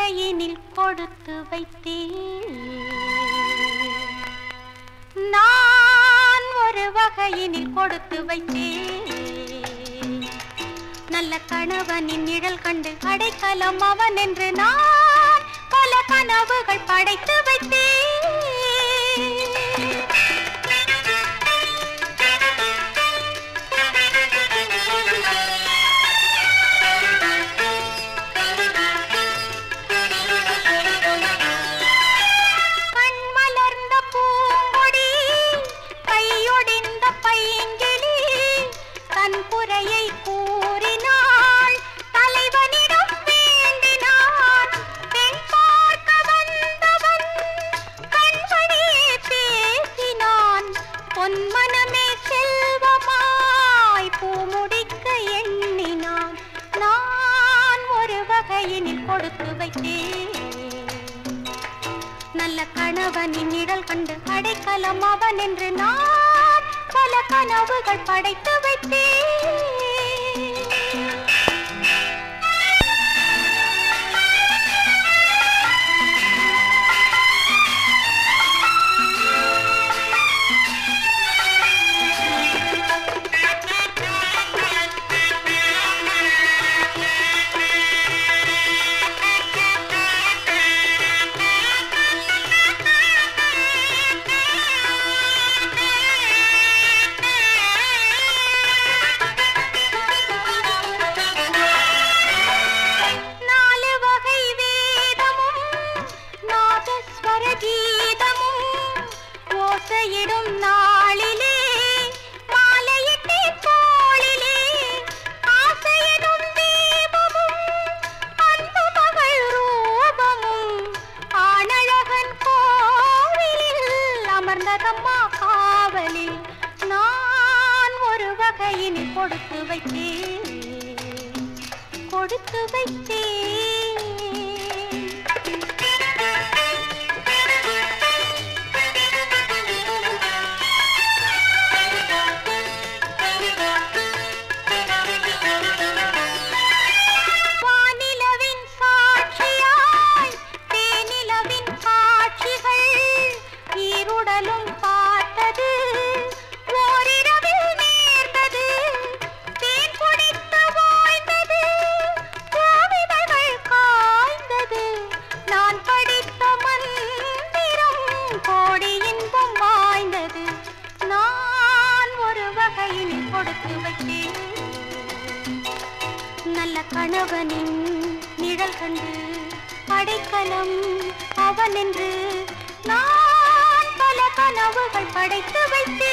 வகையினில் கொடுத்து வைத்தேன் நான் ஒரு வகையினில் கொடுத்து வைத்தேன் நல்ல கணவனின் நிழல் கண்டு அடைக்கலம் அவன் என்று நான் பல கனவுகள் படைத்து வைத்தேன் கண் மலர்ந்த பூங்கொடி கையொடிந்த பைங்கிளி தன் குறையை கூறினாள் தலைவனிடம் வேண்டினான் பெண் பார்க்க வந்தவன் கண்மணியே பேசினான் பொன்மனமே செல்வமாய் பூமுடிக்க எண்ணினான் நான் ஒரு வகையினில் கொடுத்து வைத்தேன் நல்ல கணவனின் நிழல் கண்டு அடைக்கலம் அவன் என்று நான் பல கனவுகள் படைத்து வைத்தேன் நாலு வகை வேதமும் நாதஸ்வர கீதமும் ஓசையிடும் நாளிலே மாலையிட்டே தோளிலே ஆசையிடும் தீபமும் அன்பு மகள் ரூபமும் ஆனழகன் கோவிலில் அமர்ந்ததம்மா காவலில் நான் ஒரு வகையினில் கொடுத்து வைத்தேன் கொடுத்து வைத்தேன் வானிலவின் சாட்சியாய் தேனிலவின் காட்சிகள் ஈருடலும் பார்த்தது ஓரிரவில் நேர்ந்தது தேன் குடித்து ஓய்ந்தது கோவிதழ்கள் காய்ந்தது நான் படித்த மந்திரம் கோடி இன்பம் வாய்ந்தது நான் ஒரு வகையில் கொடுத்து வைத்தேன் நல்ல கணவனின் நிழல் கண்டு அடைக்கலம் அவன் என்று நான் பல கனவுகள் படைத்து வைத்தேன்